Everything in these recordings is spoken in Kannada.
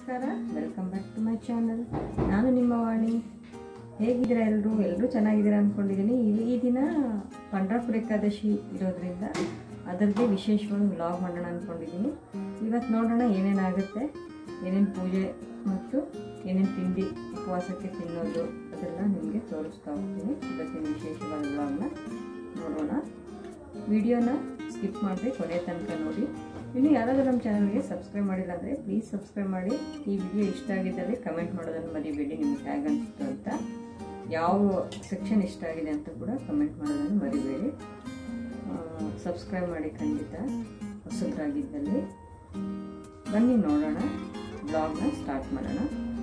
ನಮಸ್ಕಾರ welcome back to my channel ನಾನು ನಿಮ್ಮ ವಾಣಿ ಹೇಗಿದ್ದೀರಾ ಎಲ್ಲರೂ ಎಲ್ಲರೂ ಚೆನ್ನಾಗಿದ್ದೀರಾ ಅಂದ್ಕೊಂಡಿದ್ದೀನಿ ಈ- ಈ ದಿನ ಪಂಡ್ರಾಪುರ ಏಕಾದಶಿ ಇರೋದ್ರಿಂದ ಅದರದ್ದೇ ವಿಶೇಷವಾಗಿ ವ್ಲಾಗ್ ಮಾಡೋಣ ಅಂದ್ಕೊಂಡಿದ್ದೀನಿ ಇವತ್ತು ನೋಡೋಣ ಏನೇನಾಗುತ್ತೆ ಏನೇನು ಪೂಜೆ ಮತ್ತು ಏನೇನು ತಿಂಡಿ ಉಪವಾಸಕ್ಕೆ ತಿನ್ನೋದು ಅದೆಲ್ಲ ನಿಮಗೆ ತೋರಿಸ್ತಾ ಹೋಗ್ತೀನಿ ಇವತ್ತಿನ ವಿಶೇಷವಾದ ವ್ಲಾಗ್ನ ನೋಡೋಣ ವಿಡಿಯೋನ ಸ್ಕಿಪ್ ಮಾಡದೆ ಕೊನೆ ತನಕ ನೋಡಿ ಇನ್ನು ಯಾರಾದರೂ ನಮ್ಮ ಚಾನಲ್ಗೆ ಸಬ್ಸ್ಕ್ರೈಬ್ ಮಾಡಿಲ್ಲ ಅಂದರೆ ಪ್ಲೀಸ್ ಸಬ್ಸ್ಕ್ರೈಬ್ ಮಾಡಿ ಈ ವಿಡಿಯೋ ಇಷ್ಟ ಆಗಿದ್ದಲ್ಲಿ ಕಮೆಂಟ್ ಮಾಡೋದನ್ನು ಮರಿಬೇಡಿ ನಿಮ್ಗೆ ಹೇಗೆ ಅನಿಸ್ತು ಅಂತ ಯಾವ ಸೆಕ್ಷನ್ ಇಷ್ಟ ಆಗಿದೆ ಅಂತ ಕೂಡ ಕಮೆಂಟ್ ಮಾಡೋದನ್ನು ಮರಿಬೇಡಿ ಸಬ್ಸ್ಕ್ರೈಬ್ ಮಾಡಿ ಖಂಡಿತ ಹೊಸಬ್ರಾಗಿದ್ದಲ್ಲಿ ಬನ್ನಿ ನೋಡೋಣ ಬ್ಲಾಗ್ನ ಸ್ಟಾರ್ಟ್ ಮಾಡೋಣ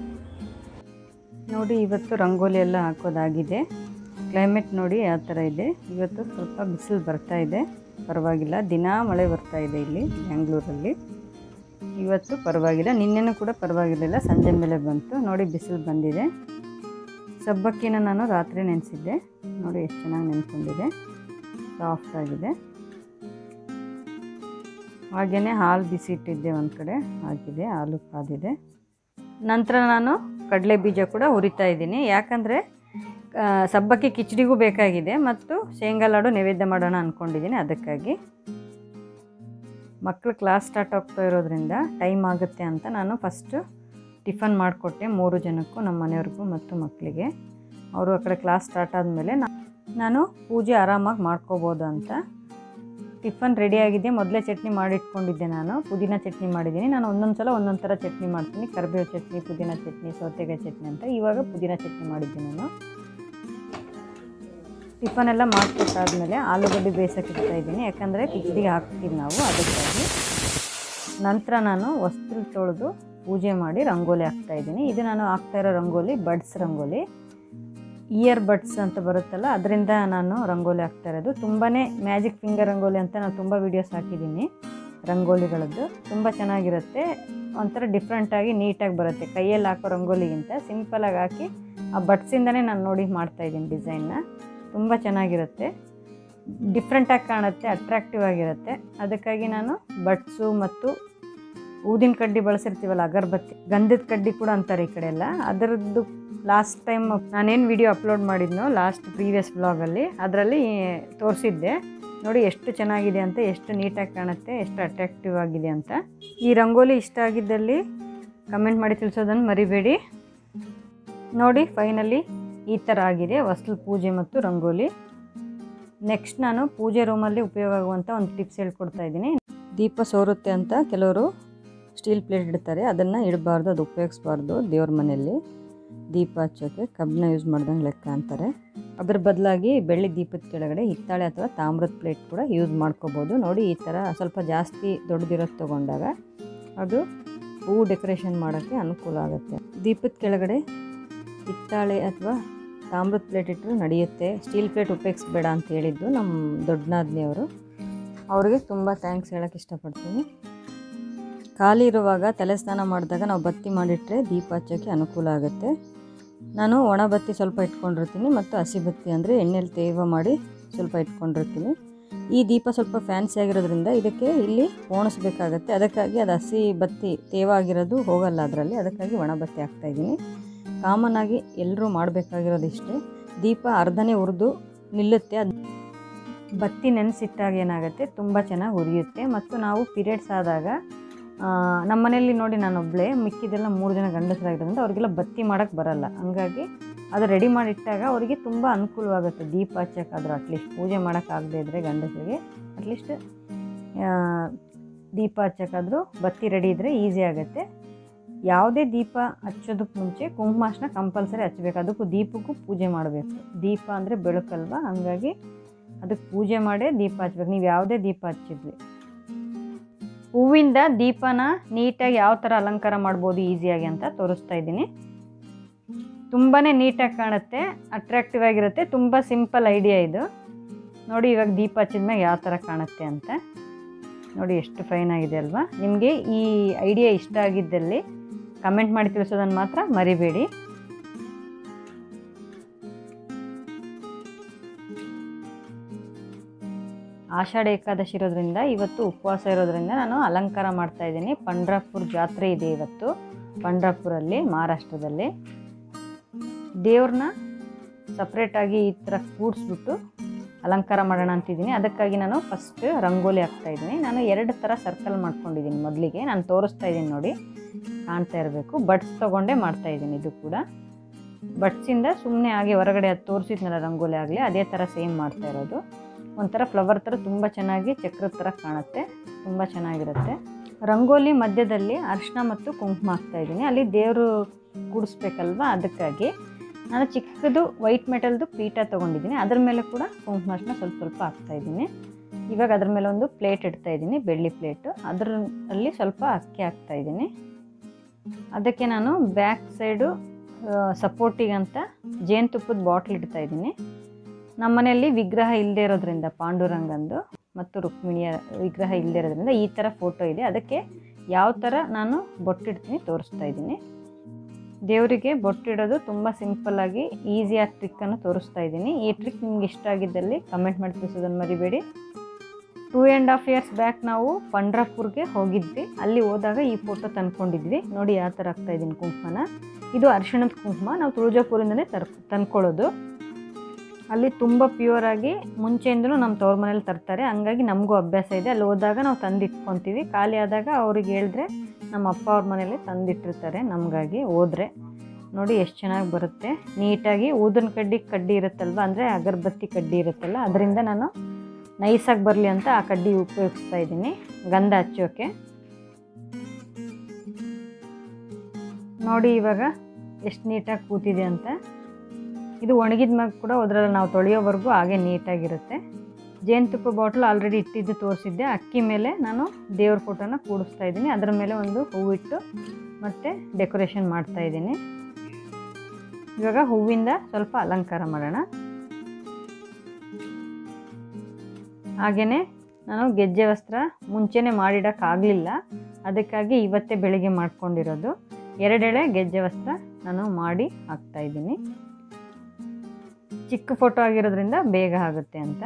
ನೋಡಿ ಇವತ್ತು ರಂಗೋಲಿ ಎಲ್ಲ ಹಾಕೋದಾಗಿದೆ ಕ್ಲೈಮೇಟ್ ನೋಡಿ ಯಾವ ಥರ ಇದೆ ಇವತ್ತು ಸ್ವಲ್ಪ ಬಿಸಿಲು ಬರ್ತಾ ಇದೆ ಪರವಾಗಿಲ್ಲ ದಿನ ಮಳೆ ಬರ್ತಾ ಇದೆ ಇಲ್ಲಿ ಬ್ಯಾಂಗ್ಳೂರಲ್ಲಿ ಇವತ್ತು ಪರವಾಗಿಲ್ಲ ನಿನ್ನೆನೂ ಕೂಡ ಪರವಾಗಿರಲಿಲ್ಲ ಸಂಜೆ ಮೇಲೆ ಬಂತು ನೋಡಿ ಬಿಸಿಲು ಬಂದಿದೆ ಸಬ್ಬಕ್ಕಿನ ನಾನು ರಾತ್ರಿ ನೆನೆಸಿದ್ದೆ ನೋಡಿ ಎಷ್ಟು ಚೆನ್ನಾಗಿ ನೆನ್ಕೊಂಡಿದೆ ಸಾಫ್ಟ್ ಆಗಿದೆ ಹಾಗೆಯೇ ಹಾಲು ಬಿಸಿ ಇಟ್ಟಿದ್ದೆ ಒಂದು ಕಡೆ ಹಾಕಿದೆ ಹಾಲು ಕಾದಿದೆ ನಂತರ ನಾನು ಕಡಲೆ ಬೀಜ ಕೂಡ ಹುರಿತಾ ಇದ್ದೀನಿ ಯಾಕಂದರೆ ಆ, ಸಬ್ಬಕ್ಕಿ ಕಿಚಡಿಗೂ ಬೇಕಾಗಿದೆ ಮತ್ತು ಶೇಂಗಾ ಲಾಡು ನೈವೇದ್ಯ ಮಾಡೋಣ ಅಂದ್ಕೊಂಡಿದ್ದೀನಿ ಅದಕ್ಕಾಗಿ ಮಕ್ಕಳು ಕ್ಲಾಸ್ ಸ್ಟಾರ್ಟ್ ಆಗ್ತಾ ಇರೋದ್ರಿಂದ ಟೈಮ್ ಆಗುತ್ತೆ ಅಂತ ನಾನು ಫಸ್ಟು ಟಿಫನ್ ಮಾಡಿಕೊಟ್ಟೆ ಮೂರು ಜನಕ್ಕೂ ನಮ್ಮ ಮನೆಯವ್ರಿಗೂ ಮತ್ತು ಮಕ್ಕಳಿಗೆ ಅವರು ಆ ಕಡೆ ಕ್ಲಾಸ್ ಸ್ಟಾರ್ಟ್ ಆದಮೇಲೆ ನಾನು ಪೂಜೆ ಆರಾಮಾಗಿ ಮಾಡ್ಕೋಬೋದು ಅಂತ ಟಿಫನ್ ರೆಡಿ ಆಗಿದೆ ಮೊದಲೇ ಚಟ್ನಿ ಮಾಡಿಟ್ಕೊಂಡಿದ್ದೆ ನಾನು ಪುದೀನ ಚಟ್ನಿ ಮಾಡಿದ್ದೀನಿ ನಾನು ಒಂದೊಂದು ಸಲ ಒಂದೊಂದು ಥರ ಚಟ್ನಿ ಮಾಡ್ತೀನಿ ಕರಿಬೇವು ಚಟ್ನಿ ಪುದೀನ ಚಟ್ನಿ ಸೌತೆಕಾಯಿ ಚಟ್ನಿ ಅಂತ ಇವಾಗ ಪುದೀನ ಚಟ್ನಿ ಮಾಡಿದ್ದೆ ನಾನು ಟಿಫನ್ ಎಲ್ಲ ಮಾಡಿಕೊಟ್ಟಾದ್ಮೇಲೆ ಆಲೂಗಡ್ಡೆ ಬೇಯಿಸೋಕೆ ಇಡ್ತಾ ಇದ್ದೀನಿ ಯಾಕಂದರೆ ಕಿಚಡಿಗೆ ಹಾಕ್ತೀವಿ ನಾವು ಅದಕ್ಕಾಗಿ ನಂತರ ನಾನು ವಸ್ತ್ರ ತೊಳೆದು ಪೂಜೆ ಮಾಡಿ ರಂಗೋಲಿ ಹಾಕ್ತಾ ಇದ್ದೀನಿ ಇದು ನಾನು ಹಾಕ್ತಾ ಇರೋ rangoli buds rangoli ear buds ಅಂತ ಬರುತ್ತಲ್ಲ ಅದರಿಂದ ನಾನು ರಂಗೋಲಿ ಹಾಕ್ತಾ ಇರೋದು ತುಂಬಾ ಮ್ಯಾಜಿಕ್ ಫಿಂಗರ್ ರಂಗೋಲಿ ಅಂತ ನಾನು ತುಂಬ ವೀಡಿಯೋಸ್ ಹಾಕಿದ್ದೀನಿ ರಂಗೋಲಿಗಳದ್ದು ತುಂಬ ಚೆನ್ನಾಗಿರುತ್ತೆ ಒಂಥರ ಡಿಫ್ರೆಂಟಾಗಿ ನೀಟಾಗಿ ಬರುತ್ತೆ ಕೈಯಲ್ಲಿ ಹಾಕೋ ರಂಗೋಲಿಗಿಂತ ಸಿಂಪಲಾಗಿ ಹಾಕಿ ಆ ಬಡ್ಸಿಂದನೇ ನಾನು ನೋಡಿ ಮಾಡ್ತಾಯಿದ್ದೀನಿ ಡಿಸೈನ್ನ ತುಂಬ ಚೆನ್ನಾಗಿರುತ್ತೆ ಡಿಫ್ರೆಂಟಾಗಿ ಕಾಣುತ್ತೆ ಅಟ್ರಾಕ್ಟಿವ್ ಆಗಿರುತ್ತೆ ಅದಕ್ಕಾಗಿ ನಾನು ಬಡ್ಸು ಮತ್ತು ಊದಿನ ಕಡ್ಡಿ ಬಳಸಿರ್ತೀವಲ್ಲ ಅಗರಬತ್ತಿ ಗಂಧದ ಕಡ್ಡಿ ಕೂಡ ಅಂತಾರೆ ಈ ಕಡೆ ಎಲ್ಲ ಅದರದ್ದು ಲಾಸ್ಟ್ ಟೈಮ್ ನಾನೇನು ವಿಡಿಯೋ ಅಪ್ಲೋಡ್ ಮಾಡಿದ್ನೋ ಲಾಸ್ಟ್ ಪ್ರೀವಿಯಸ್ ಬ್ಲಾಗಲ್ಲಿ ಅದರಲ್ಲಿ ತೋರಿಸಿದ್ದೆ ನೋಡಿ ಎಷ್ಟು ಚೆನ್ನಾಗಿದೆ ಅಂತ ಎಷ್ಟು ನೀಟಾಗಿ ಕಾಣುತ್ತೆ ಎಷ್ಟು ಅಟ್ರಾಕ್ಟಿವ್ ಆಗಿದೆ ಅಂತ ಈ ರಂಗೋಲಿ ಇಷ್ಟ ಆಗಿದ್ದಲ್ಲಿ ಕಮೆಂಟ್ ಮಾಡಿ ತಿಳಿಸೋದನ್ನು ಮರಿಬೇಡಿ ನೋಡಿ ಫೈನಲಿ ಈ ಥರ ಆಗಿದೆ ವಸ್ತು ಪೂಜೆ ಮತ್ತು ರಂಗೋಲಿ ನೆಕ್ಸ್ಟ್ ನಾನು ಪೂಜೆ ರೂಮಲ್ಲಿ ಉಪಯೋಗ ಆಗುವಂಥ ಒಂದು ಟಿಪ್ಸ್ ಹೇಳ್ಕೊಡ್ತಾ ಇದ್ದೀನಿ ದೀಪ ಸೋರುತ್ತೆ ಅಂತ ಕೆಲವರು ಸ್ಟೀಲ್ ಪ್ಲೇಟ್ ಇಡ್ತಾರೆ ಅದನ್ನು ಇಡಬಾರ್ದು ಅದು ಉಪಯೋಗಿಸ್ಬಾರ್ದು ದೇವ್ರ ಮನೆಯಲ್ಲಿ ದೀಪ ಹಚ್ಚೋಕ್ಕೆ ಕಬ್ಬನ್ನ ಯೂಸ್ ಮಾಡ್ದಂಗೆ ಲೆಕ್ಕ ಅಂತಾರೆ ಅದ್ರ ಬದಲಾಗಿ ಬೆಳ್ಳಿ ದೀಪದ ಕೆಳಗಡೆ ಹಿತ್ತಾಳೆ ಅಥವಾ ತಾಮ್ರದ ಪ್ಲೇಟ್ ಕೂಡ ಯೂಸ್ ಮಾಡ್ಕೋಬೋದು ನೋಡಿ ಈ ಥರ ಸ್ವಲ್ಪ ಜಾಸ್ತಿ ದೊಡ್ಡದಿರೋದು ತೊಗೊಂಡಾಗ ಅದು ಹೂವು ಡೆಕೋರೇಷನ್ ಮಾಡೋಕ್ಕೆ ಅನುಕೂಲ ಆಗುತ್ತೆ ದೀಪದ ಕೆಳಗಡೆ ಹಿತ್ತಾಳೆ ಅಥವಾ ತಾಮ್ರದ ಪ್ಲೇಟ್ ಇಟ್ಟರು ನಡೆಯುತ್ತೆ ಸ್ಟೀಲ್ ಪ್ಲೇಟ್ ಉಪಯೋಗಿಸ್ಬೇಡ ಅಂತ ಹೇಳಿದ್ದು ನಮ್ಮ ದೊಡ್ಡನಾದ್ನಿಯವರು ಅವ್ರಿಗೆ ತುಂಬ ಥ್ಯಾಂಕ್ಸ್ ಹೇಳೋಕ್ಕೆ ಇಷ್ಟಪಡ್ತೀನಿ ಖಾಲಿ ಇರುವಾಗ ತಲೆ ಸ್ನಾನ ಮಾಡಿದಾಗ ನಾವು ಬತ್ತಿ ಮಾಡಿಟ್ರೆ ದೀಪ ಹಚ್ಚೋಕ್ಕೆ ಅನುಕೂಲ ಆಗುತ್ತೆ ನಾನು ಒಣ ಬತ್ತಿ ಸ್ವಲ್ಪ ಇಟ್ಕೊಂಡಿರ್ತೀನಿ ಮತ್ತು ಹಸಿ ಬತ್ತಿ ಅಂದರೆ ಎಣ್ಣೆಲಿ ತೇವ ಮಾಡಿ ಸ್ವಲ್ಪ ಇಟ್ಕೊಂಡಿರ್ತೀನಿ ಈ ದೀಪ ಸ್ವಲ್ಪ ಫ್ಯಾನ್ಸಿ ಆಗಿರೋದ್ರಿಂದ ಇದಕ್ಕೆ ಇಲ್ಲಿ ಪೋಣಿಸ್ಬೇಕಾಗತ್ತೆ ಅದಕ್ಕಾಗಿ ಅದು ಹಸಿ ಬತ್ತಿ ತೇವ ಆಗಿರೋದು ಹೋಗಲ್ಲ ಅದರಲ್ಲಿ ಅದಕ್ಕಾಗಿ ಒಣ ಬತ್ತಿ ಹಾಕ್ತಾಯಿದ್ದೀನಿ ಕಾಮನ್ ಆಗಿ ಎಲ್ಲರೂ ಮಾಡಬೇಕಾಗಿರೋದು ಇಷ್ಟೇ ದೀಪ ಅರ್ಧನೇ ಉರಿದು ನಿಲ್ಲುತ್ತೆ ಅದು ಬತ್ತಿ ನೆನೆಸಿಟ್ಟಾಗ ಏನಾಗುತ್ತೆ ತುಂಬ ಚೆನ್ನಾಗಿ ಉರಿಯುತ್ತೆ ಮತ್ತು ನಾವು ಪೀರಿಯಡ್ಸ್ ಆದಾಗ ನಮ್ಮ ಮನೆಯಲ್ಲಿ ನೋಡಿ ನಾನೊಬ್ಬಳೇ ಮಿಕ್ಕಿದೆಲ್ಲ ಮೂರು ಜನ ಗಂಡಸರಾಗಿರೋದ್ರಿಂದ ಅವರಿಗೆಲ್ಲ ಬತ್ತಿ ಮಾಡೋಕ್ಕೆ ಬರಲ್ಲ ಹಂಗಾಗಿ ಅದು ರೆಡಿ ಮಾಡಿಟ್ಟಾಗ ಅವರಿಗೆ ತುಂಬ ಅನುಕೂಲವಾಗುತ್ತೆ ದೀಪ ಹಚ್ಚೋಕ್ಕಾದ್ರೂ ಅಟ್ಲೀಸ್ಟ್ ಪೂಜೆ ಮಾಡೋಕ್ಕಾಗದೇ ಇದ್ದರೆ ಗಂಡಸರಿಗೆ ಅಟ್ಲೀಸ್ಟ್ ದೀಪ ಹಚ್ಚೋಕ್ಕಾದ್ರೂ ಬತ್ತಿ ರೆಡಿ ಇದ್ದರೆ ಈಸಿ ಆಗುತ್ತೆ ಯಾವುದೇ ದೀಪ ಹಚ್ಚೋದಕ್ಕೆ ಮುಂಚೆ ಕುಂಕುಮಾಶನ ಕಂಪಲ್ಸರಿ ಹಚ್ಚಬೇಕು ಅದಕ್ಕೂ ದೀಪಕ್ಕೂ ಪೂಜೆ ಮಾಡಬೇಕು ದೀಪ ಅಂದರೆ ಬೆಳಕಲ್ವ ಹಂಗಾಗಿ ಅದಕ್ಕೆ ಪೂಜೆ ಮಾಡೇ ದೀಪ ಹಚ್ಬೇಕು ನೀವು ಯಾವುದೇ ದೀಪ ಹಚ್ಚಿದ್ವಿ ಹೂವಿಂದ ದೀಪನ ನೀಟಾಗಿ ಯಾವ ಥರ ಅಲಂಕಾರ ಮಾಡ್ಬೋದು ಈಸಿಯಾಗಿ ಅಂತ ತೋರಿಸ್ತಾ ಇದ್ದೀನಿ ತುಂಬಾ ನೀಟಾಗಿ ಕಾಣುತ್ತೆ ಅಟ್ರಾಕ್ಟಿವ್ ಆಗಿರುತ್ತೆ ತುಂಬ ಸಿಂಪಲ್ ಐಡಿಯಾ ಇದು ನೋಡಿ ಇವಾಗ ದೀಪ ಹಚ್ಚಿದ್ಮೇಲೆ ಯಾವ ಥರ ಕಾಣುತ್ತೆ ಅಂತ ನೋಡಿ ಎಷ್ಟು ಫೈನ್ ಆಗಿದೆ ಅಲ್ವಾ ನಿಮಗೆ ಈ ಐಡಿಯಾ ಇಷ್ಟ ಆಗಿದ್ದಲ್ಲಿ ಕಮೆಂಟ್ ಮಾಡಿ ತಿಳಿಸೋದನ್ನು ಮಾತ್ರ ಮರಿಬೇಡಿ ಆಷಾಢ ಏಕಾದಶಿ ಇರೋದ್ರಿಂದ ಇವತ್ತು ಉಪವಾಸ ಇರೋದ್ರಿಂದ ನಾನು ಅಲಂಕಾರ ಮಾಡ್ತಾ ಇದ್ದೀನಿ ಪಂಡ್ರಾಪುರ ಜಾತ್ರೆ ಇದೆ ಇವತ್ತು ಪಂಡ್ರಾಪುರಲ್ಲಿ ಮಹಾರಾಷ್ಟ್ರದಲ್ಲಿ ದೇವ್ರನ್ನ ಸಪ್ರೇಟಾಗಿ ಈ ಥರ ಕೂಡಿಸ್ಬಿಟ್ಟು ಅಲಂಕಾರ ಮಾಡೋಣ ಅಂತಿದ್ದೀನಿ ಅದಕ್ಕಾಗಿ ನಾನು ಫಸ್ಟ್ ರಂಗೋಲಿ ಹಾಕ್ತಾ ಇದ್ದೀನಿ ನಾನು ಎರಡು ಥರ ಸರ್ಕಲ್ ಮಾಡ್ಕೊಂಡಿದ್ದೀನಿ ಮೊದಲಿಗೆ ನಾನು ತೋರಿಸ್ತಾ ಇದ್ದೀನಿ ನೋಡಿ ಕಾಣ್ತಾ ಇರಬೇಕು ಬಡ್ಸ್ ತೊಗೊಂಡೇ ಮಾಡ್ತಾ ಇದ್ದೀನಿ ಇದು ಕೂಡ ಬಡ್ಸಿಂದ ಸುಮ್ಮನೆ ಹಾಗೆ ಹೊರಗಡೆ ಅದು ತೋರಿಸಿದ್ನಲ್ಲ ರಂಗೋಲಿ ಆಗಲಿ ಅದೇ ಥರ ಸೇಮ್ ಮಾಡ್ತಾ ಇರೋದು ಒಂಥರ ಫ್ಲವರ್ ಥರ ತುಂಬ ಚೆನ್ನಾಗಿ ಚಕ್ರದ ಥರ ಕಾಣುತ್ತೆ ತುಂಬ ಚೆನ್ನಾಗಿರುತ್ತೆ ರಂಗೋಲಿ ಮಧ್ಯದಲ್ಲಿ ಅರಿಶಿನ ಮತ್ತು ಕುಂಕುಮ ಹಾಕ್ತಾ ಇದ್ದೀನಿ ಅಲ್ಲಿ ದೇವರು ಕೂಡಿಸ್ಬೇಕಲ್ವ ಅದಕ್ಕಾಗಿ ನಾನು ಚಿಕ್ಕದು ವೈಟ್ ಮೆಟಲ್ದು ಪೀಠ ತೊಗೊಂಡಿದ್ದೀನಿ ಅದ್ರ ಮೇಲೆ ಕೂಡ ಕುಂಕುಮ ಅರಿಶಿನ ಸ್ವಲ್ಪ ಸ್ವಲ್ಪ ಹಾಕ್ತಾ ಇದ್ದೀನಿ ಇವಾಗ ಅದ್ರ ಮೇಲೆ ಒಂದು ಪ್ಲೇಟ್ ಇಡ್ತಾ ಇದ್ದೀನಿ ಬೆಳ್ಳಿ ಪ್ಲೇಟು ಅದರಲ್ಲಿ ಸ್ವಲ್ಪ ಅಕ್ಕಿ ಹಾಕ್ತಾ ಇದ್ದೀನಿ ಅದಕ್ಕೆ ನಾನು ಬ್ಯಾಕ್ ಸೈಡು ಸಪೋರ್ಟಿಗಂತ ಜೇನುತುಪ್ಪದ ಬಾಟ್ಲ್ ಇಡ್ತಾ ಇದ್ದೀನಿ ನಮ್ಮ ಮನೆಯಲ್ಲಿ ವಿಗ್ರಹ ಇಲ್ಲದೆ ಇರೋದ್ರಿಂದ ಪಾಂಡುರಂಗಂದು ಮತ್ತು ರುಕ್ಮಿಣಿಯ ವಿಗ್ರಹ ಇಲ್ಲದೆ ಇರೋದ್ರಿಂದ ಈ ಥರ ಫೋಟೋ ಇದೆ ಅದಕ್ಕೆ ಯಾವ ಥರ ನಾನು ಬೊಟ್ಟಿಡ್ತೀನಿ ತೋರಿಸ್ತಾ ಇದ್ದೀನಿ ದೇವರಿಗೆ ಬೊಟ್ಟಿಡೋದು ತುಂಬ ಸಿಂಪಲ್ಲಾಗಿ ಈಸಿಯಾಗಿ ಟ್ರಿಕ್ಕನ್ನು ತೋರಿಸ್ತಾ ಇದ್ದೀನಿ ಈ ಟ್ರಿಕ್ ನಿಮ್ಗೆ ಇಷ್ಟ ಆಗಿದ್ದಲ್ಲಿ ಕಮೆಂಟ್ ಮಾಡಿ ತಿಳಿಸೋದನ್ನು ಮರಿಬೇಡಿ two and half years back ನಾವು ಪಂಡ್ರಾಪುರ್ಗೆ ಹೋಗಿದ್ವಿ ಅಲ್ಲಿ ಹೋದಾಗ ಈ ಫೋಟೋ ತಂದ್ಕೊಂಡಿದ್ವಿ ನೋಡಿ ಯಾವ ಥರ ಆಗ್ತಾ ಇದ್ದೀನಿ ಕುಂಕುಮನ ಇದು ಅರಿಶಿಣದ ಕುಂಕುಮ ನಾವು ತುಳಜಾಪುರಿಂದನೇ ತರ್ ತಂದ್ಕೊಳ್ಳೋದು ಅಲ್ಲಿ ತುಂಬ ಪ್ಯೂರ್ ಆಗಿ ಮುಂಚೆಯಿಂದಲೂ ನಮ್ಮ ತವ್ರ ಮನೇಲಿ ತರ್ತಾರೆ ಹಂಗಾಗಿ ನಮಗೂ ಅಭ್ಯಾಸ ಇದೆ ಅಲ್ಲಿ ಹೋದಾಗ ನಾವು ತಂದಿಟ್ಕೊತೀವಿ ಖಾಲಿ ಆದಾಗ ಅವ್ರಿಗೆ ಹೇಳಿದ್ರೆ ನಮ್ಮ ಅಪ್ಪ ಅವ್ರ ಮನೇಲಿ ತಂದಿಟ್ಟಿರ್ತಾರೆ ನಮಗಾಗಿ ಹೋದ್ರೆ ನೋಡಿ ಎಷ್ಟು ಚೆನ್ನಾಗಿ ಬರುತ್ತೆ ನೀಟಾಗಿ ಊದಿನ ಕಡ್ಡಿ ಕಡ್ಡಿ ಇರುತ್ತಲ್ವ ಅಂದರೆ ಅಗರಬತ್ತಿ ಕಡ್ಡಿ ಇರುತ್ತಲ್ಲ ಅದರಿಂದ ನಾನು ನೈಸಾಗಿ ಬರಲಿ ಅಂತ ಆ ಕಡ್ಡಿ ಉಪಯೋಗಿಸ್ತಾ ಇದ್ದೀನಿ ಗಂಧ ಹಚ್ಚೋಕೆ ನೋಡಿ ಇವಾಗ ಎಷ್ಟು ನೀಟಾಗಿ ಕೂತಿದೆ ಅಂತ ಇದು ಒಣಗಿದ ಮ್ಯಾಗ ಕೂಡ ಅದರಲ್ಲಿ ನಾವು ತೊಳೆಯೋವರೆಗೂ ಹಾಗೆ ನೀಟಾಗಿರುತ್ತೆ ಜೇನುತುಪ್ಪ ಬಾಟ್ಲ್ ಆಲ್ರೆಡಿ ಇಟ್ಟಿದ್ದು ತೋರಿಸಿದ್ದೆ ಅಕ್ಕಿ ಮೇಲೆ ನಾನು ದೇವ್ರ ಫೋಟೋನ ಕೂಡಿಸ್ತಾ ಇದ್ದೀನಿ ಅದರ ಮೇಲೆ ಒಂದು ಹೂವಿಟ್ಟು ಮತ್ತು ಡೆಕೋರೇಷನ್ ಮಾಡ್ತಾ ಇದ್ದೀನಿ ಇವಾಗ ಹೂವಿಂದ ಸ್ವಲ್ಪ ಅಲಂಕಾರ ಮಾಡೋಣ ಹಾಗೆಯೇ ನಾನು ಗೆಜ್ಜೆ ವಸ್ತ್ರ ಮುಂಚೆನೇ ಮಾಡಿಡೋಕ್ಕಾಗಲಿಲ್ಲ ಅದಕ್ಕಾಗಿ ಇವತ್ತೇ ಬೆಳಿಗ್ಗೆ ಮಾಡ್ಕೊಂಡಿರೋದು ಎರಡೆಳೆ ಗೆಜ್ಜೆ ವಸ್ತ್ರ ನಾನು ಮಾಡಿ ಹಾಕ್ತಾ ಇದ್ದೀನಿ ಚಿಕ್ಕ ಫೋಟೋ ಆಗಿರೋದ್ರಿಂದ ಬೇಗ ಆಗುತ್ತೆ ಅಂತ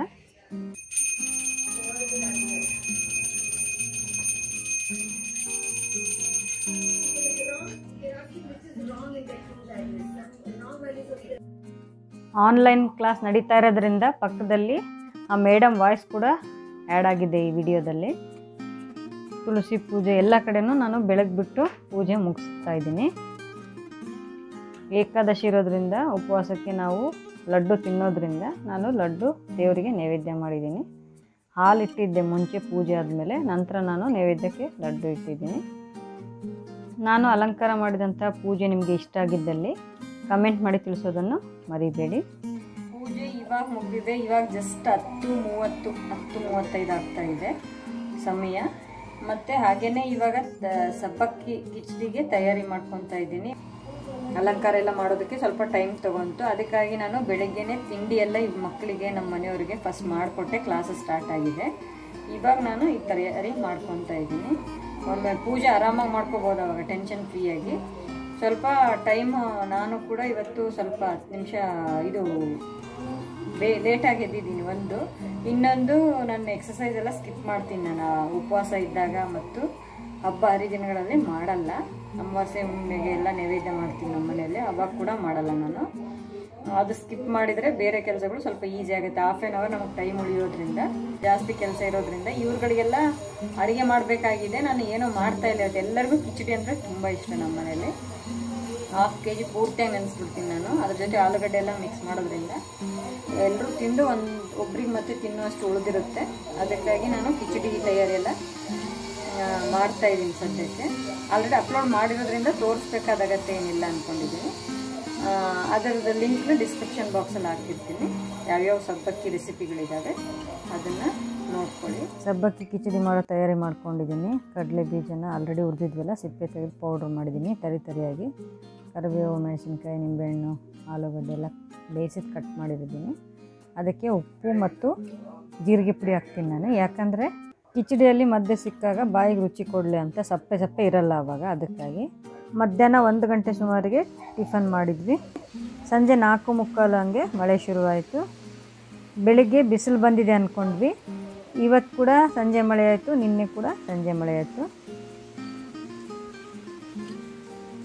ಆನ್ಲೈನ್ ಕ್ಲಾಸ್ ನಡೀತಾ ಇರೋದ್ರಿಂದ ಪಕ್ಕದಲ್ಲಿ ಆ ಮೇಡಮ್ ವಾಯ್ಸ್ ಕೂಡ ಆ್ಯಡ್ ಆಗಿದೆ ಈ ವಿಡಿಯೋದಲ್ಲಿ ತುಳಸಿ ಪೂಜೆ ಎಲ್ಲ ಕಡೆನೂ ನಾನು ಬೆಳಗ್ಗೆ ಬಿಟ್ಟು ಪೂಜೆ ಮುಗಿಸ್ತಾ ಇದ್ದೀನಿ ಏಕಾದಶಿ ಇರೋದ್ರಿಂದ ಉಪವಾಸಕ್ಕೆ ನಾವು ಲಡ್ಡು ತಿನ್ನೋದ್ರಿಂದ ನಾನು ಲಡ್ಡು ದೇವರಿಗೆ ನೈವೇದ್ಯ ಮಾಡಿದ್ದೀನಿ ಹಾಲು ಇಟ್ಟಿದ್ದೆ ಮುಂಚೆ ಪೂಜೆ ಆದಮೇಲೆ ನಂತರ ನಾನು ನೈವೇದ್ಯಕ್ಕೆ ಲಡ್ಡು ಇಟ್ಟಿದ್ದೀನಿ ನಾನು ಅಲಂಕಾರ ಮಾಡಿದಂಥ ಪೂಜೆ ನಿಮಗೆ ಇಷ್ಟ ಆಗಿದ್ದಲ್ಲಿ ಕಮೆಂಟ್ ಮಾಡಿ ತಿಳಿಸೋದನ್ನು ಮರಿಬೇಡಿ ಪೂಜೆ ಇವಾಗ ಮುಗಿದಿದೆ ಇವಾಗ ಜಸ್ಟ್ ಹತ್ತು ಮೂವತ್ತು ಹತ್ತು ಮೂವತ್ತೈದು ಆಗ್ತಾ ಇದೆ ಸಮಯ ಮತ್ತು ಹಾಗೆಯೇ ಇವಾಗ ತ- ಸಬ್ಬಕ್ಕಿ ಕಿಚಡಿಗೆ ತಯಾರಿ ಮಾಡ್ಕೊತಾ ಇದ್ದೀನಿ ಅಲಂಕಾರ ಎಲ್ಲ ಮಾಡೋದಕ್ಕೆ ಸ್ವಲ್ಪ ಟೈಮ್ ತಗೊಂತು ಅದಕ್ಕಾಗಿ ನಾನು ಬೆಳಗ್ಗೆನೆ ತಿಂಡಿ ಎಲ್ಲ ಈ ಮಕ್ಕಳಿಗೆ ನಮ್ಮ ಮನೆಯವರಿಗೆ ಫಸ್ಟ್ ಮಾಡಿಕೊಟ್ಟೆ ಕ್ಲಾಸಸ್ ಸ್ಟಾರ್ಟ್ ಆಗಿದೆ ಇವಾಗ ನಾನು ಈ ತಯಾರಿ ಮಾಡ್ಕೊತಾ ಇದ್ದೀನಿ ಒಮ್ಮೆ ಪೂಜೆ ಆರಾಮಾಗಿ ಮಾಡ್ಕೋಬೋದು ಅವಾಗ ಟೆನ್ಷನ್ ಫ್ರೀಯಾಗಿ ಸ್ವಲ್ಪ ಟೈಮ್ ನಾನು ಕೂಡ ಇವತ್ತು ಸ್ವಲ್ಪ ಹತ್ತು ನಿಮಿಷ ಇದು ಬೇ ಲೇಟಾಗಿ ಎದ್ದಿದ್ದೀನಿ ಒಂದು ಇನ್ನೊಂದು ನನ್ನ ಎಕ್ಸಸೈಸ್ ಎಲ್ಲ ಸ್ಕಿಪ್ ಮಾಡ್ತೀನಿ ನಾನು ಆ ಉಪವಾಸ ಇದ್ದಾಗ ಮತ್ತು ಹಬ್ಬ ಹರಿದಿನಗಳಲ್ಲಿ ಮಾಡಲ್ಲ ಅಮಾವಾಸ್ಯೆ ಹುಣ್ಣಿಮೆಗೆ ಎಲ್ಲ ನೈವೇದ್ಯ ಮಾಡ್ತೀನಿ ನಮ್ಮ ಮನೆಯಲ್ಲಿ ಅವಾಗ ಕೂಡ ಮಾಡಲ್ಲ ನಾನು ಅದು ಸ್ಕಿಪ್ ಮಾಡಿದರೆ ಬೇರೆ ಕೆಲಸಗಳು ಸ್ವಲ್ಪ ಈಸಿ ಆಗುತ್ತೆ ಹಾಫ್ ಆ್ಯನ್ ಅವರ್ ನಮಗೆ ಟೈಮ್ ಉಳಿಯೋದ್ರಿಂದ ಜಾಸ್ತಿ ಕೆಲಸ ಇರೋದ್ರಿಂದ ಇವ್ರುಗಳಿಗೆಲ್ಲ ಅಡುಗೆ ಮಾಡಬೇಕಾಗಿದೆ ನಾನು ಏನೋ ಮಾಡ್ತಾ ಇಲ್ಲ ಇವತ್ತು ಎಲ್ಲರಿಗೂ ಕಿಚಡಿ ಅಂದರೆ ತುಂಬ ಇಷ್ಟ ನಮ್ಮ ಮನೇಲಿ ಹಾಫ್ ಕೆ ಜಿ ಪೂರ್ತಿಯಾಗಿ ನೆನೆಸ್ಬಿಡ್ತೀನಿ ನಾನು ಅದ್ರ ಜೊತೆ ಆಲೂಗಡ್ಡೆ ಎಲ್ಲ ಮಿಕ್ಸ್ ಮಾಡೋದ್ರಿಂದ ಎಲ್ಲರೂ ತಿಂದು ಒಂದು ಒಬ್ರಿಗೆ ಮತ್ತೆ ತಿನ್ನುವಷ್ಟು ಉಳಿದಿರುತ್ತೆ ಅದಕ್ಕಾಗಿ ನಾನು ಕಿಚಡಿ ತಯಾರಿ ಎಲ್ಲ ಆ, ಮಾಡ್ತಾ ಇದ್ದೀನಿ ಸದ್ಯಕ್ಕೆ ಆಲ್ರೆಡಿ ಅಪ್ಲೋಡ್ ಮಾಡಿರೋದ್ರಿಂದ ತೋರಿಸ್ಬೇಕಾದ ಅಗತ್ಯ ಏನಿಲ್ಲ ಅಂದ್ಕೊಂಡಿದ್ದೀನಿ ಆ, ಅದರದ್ದು ಲಿಂಕ್ನ ಡಿಸ್ಕ್ರಿಪ್ಷನ್ ಬಾಕ್ಸಲ್ಲಿ ಹಾಕಿರ್ತೀನಿ ಯಾವ್ಯಾವ ಸಬ್ಬಕ್ಕಿ ರೆಸಿಪಿಗಳಿದ್ದಾವೆ ಅದನ್ನು ನೋಡ್ಕೊಳ್ಳಿ ಸಬ್ಬಕ್ಕಿ ಕಿಚಡಿ ಮಾಡೋ ತಯಾರಿ ಮಾಡ್ಕೊಂಡಿದ್ದೀನಿ ಕಡಲೆ ಬೀಜನ ಆಲ್ರೆಡಿ ಹುರಿದಿದ್ವಲ್ಲ ಸಿಪ್ಪೆ ತೆಗೆದು ಪೌಡ್ರ್ ಮಾಡಿದ್ದೀನಿ ತರಿ ತರಿಯಾಗಿ ಕರಿಬೇವು ಮೆಣಸಿನ್ಕಾಯಿ ನಿಂಬೆಹಣ್ಣು ಆಲೂಗಡ್ಡೆ ಎಲ್ಲ ಬೇಯಿಸಿದ್ದು ಕಟ್ ಮಾಡಿದ್ದೀನಿ ಅದಕ್ಕೆ ಉಪ್ಪು ಮತ್ತು ಜೀರಿಗೆ ಪುಡಿ ಹಾಕ್ತೀನಿ ನಾನು ಯಾಕಂದರೆ ಕಿಚಡಿಯಲ್ಲಿ ಮಧ್ಯೆ ಸಿಕ್ಕಾಗ ಬಾಯಿಗೆ ರುಚಿ ಕೊಡಲಿ ಅಂತ ಸಪ್ಪೆ ಸಪ್ಪೆ ಇರಲ್ಲ ಆವಾಗ ಅದಕ್ಕಾಗಿ ಮಧ್ಯಾಹ್ನ ಒಂದು ಗಂಟೆ ಸುಮಾರಿಗೆ ಟಿಫನ್ ಮಾಡಿದ್ವಿ ಸಂಜೆ ನಾಲ್ಕು ಮುಕ್ಕಾಲು ಹಂಗೆ ಮಳೆ ಶುರುವಾಯಿತು ಬೆಳಿಗ್ಗೆ ಬಿಸಿಲು ಬಂದಿದೆ ಅಂದ್ಕೊಂಡ್ವಿ ಇವತ್ತು ಕೂಡ ಸಂಜೆ ಮಳೆ ಆಯಿತು ನಿನ್ನೆ ಕೂಡ ಸಂಜೆ ಮಳೆ ಆಯಿತು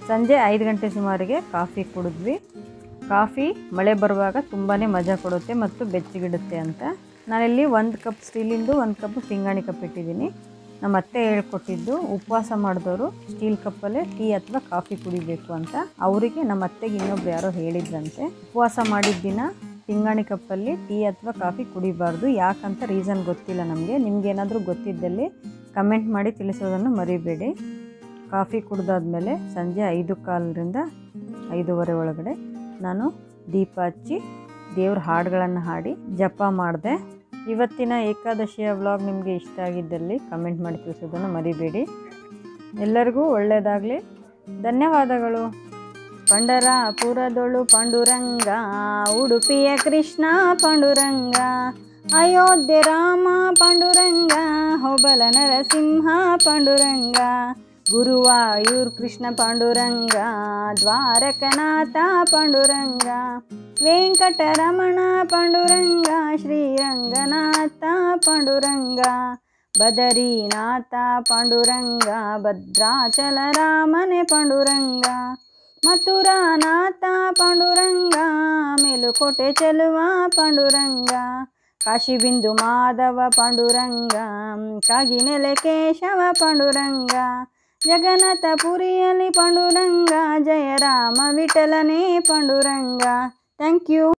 ಸಂಜೆ ಐದು ಗಂಟೆ ಸುಮಾರಿಗೆ ಕಾಫಿ ಕುಡಿದ್ವಿ ಕಾಫಿ ಮಳೆ ಬರುವಾಗ ತುಂಬಾ ಮಜಾ ಕೊಡುತ್ತೆ ಮತ್ತು ಬೆಚ್ಚಗಿಡುತ್ತೆ ಅಂತ ನಾನಿಲ್ಲಿ ಒಂದು ಕಪ್ ಸ್ಟೀಲಿಂದು ಒಂದು ಕಪ್ ಪಿಂಗಾಣಿ ಕಪ್ ಇಟ್ಟಿದ್ದೀನಿ ನಮ್ಮ ಅತ್ತೆ ಹೇಳ್ಕೊಟ್ಟಿದ್ದು ಉಪವಾಸ ಮಾಡಿದವರು ಸ್ಟೀಲ್ ಕಪ್ಪಲ್ಲೇ ಟೀ ಅಥವಾ ಕಾಫಿ ಕುಡಿಬೇಕು ಅಂತ ಅವರಿಗೆ ನಮ್ಮ ಅತ್ತೆಗೆ ಇನ್ನೊಬ್ರು ಯಾರೋ ಹೇಳಿದ್ರಂತೆ ಉಪವಾಸ ಮಾಡಿದ ದಿನ ಪಿಂಗಾಣಿ ಕಪ್ಪಲ್ಲಿ ಟೀ ಅಥವಾ ಕಾಫಿ ಕುಡಿಬಾರ್ದು ಯಾಕಂತ ರೀಸನ್ ಗೊತ್ತಿಲ್ಲ ನಮಗೆ ನಿಮ್ಗೇನಾದರೂ ಗೊತ್ತಿದ್ದಲ್ಲಿ ಕಮೆಂಟ್ ಮಾಡಿ ತಿಳಿಸೋದನ್ನು ಮರಿಬೇಡಿ ಕಾಫಿ ಕುಡ್ದಾದ್ಮೇಲೆ ಸಂಜೆ ಐದು ಕಾಲರಿಂದ ಐದೂವರೆ ಒಳಗಡೆ ನಾನು ದೀಪ ಹಚ್ಚಿ ದೇವ್ರ ಹಾಡುಗಳನ್ನು ಹಾಡಿ ಜಪ ಮಾಡಿದೆ ಇವತ್ತಿನ ಏಕಾದಶಿಯ ವ್ಲಾಗ್ ನಿಮಗೆ ಇಷ್ಟ ಆಗಿದ್ದಲ್ಲಿ ಕಮೆಂಟ್ ಮಾಡಿ ತಿಳಿಸೋದನ್ನು ಮರಿಬೇಡಿ ಎಲ್ಲರಿಗೂ ಒಳ್ಳೆಯದಾಗಲಿ ಧನ್ಯವಾದಗಳು ಪಂಡರಾಪುರದೊಳು ಪಾಂಡುರಂಗ ಉಡುಪಿಯ ಕೃಷ್ಣ ಪಾಂಡುರಂಗ ಅಯೋಧ್ಯೆ ರಾಮ ಪಾಂಡುರಂಗ ಹೊಬಲ ನರಸಿಂಹ ಪಾಂಡುರಂಗ ಗುರುವಾಯೂರ್ ಕೃಷ್ಣ ಪಾಂಡುರಂಗ ದ್ವಾರಕನಾಥ ಪಾಂಡುರಂಗ ವೆಂಕಟರಮಣ ಪಾಂಡುರಂಗ ಶ್ರೀರಂಗನಾಥ ಪಾಂಡುರಂಗ ಬದರಿನಾಥ ಪಾಂಡುರಂಗ ಭದ್ರಾಚಲ ರಾಮನೆ ಪಾಂಡುರಂಗ ಮಥುರಾನಾಥ ಪಾಂಡುರಂಗ ಮೇಲುಕೋಟೆ ಚೆಲುವ ಪಾಂಡುರಂಗ ಕಾಶಿಬಿಂದು ಮಾಧವ ಪಾಂಡುರಂಗ ಕಾಗಿನೆಲೆ ಕೇಶವ ಪಾಂಡುರಂಗ ಜಗನ್ನಾಥ ಪುರಿಯಲ್ಲಿ ಪಾಂಡುರಂಗ ಜಯ ರಾಮ ವಿಠಲನೇ ಪಾಂಡುರಂಗ ಥ್ಯಾಂಕ್ ಯು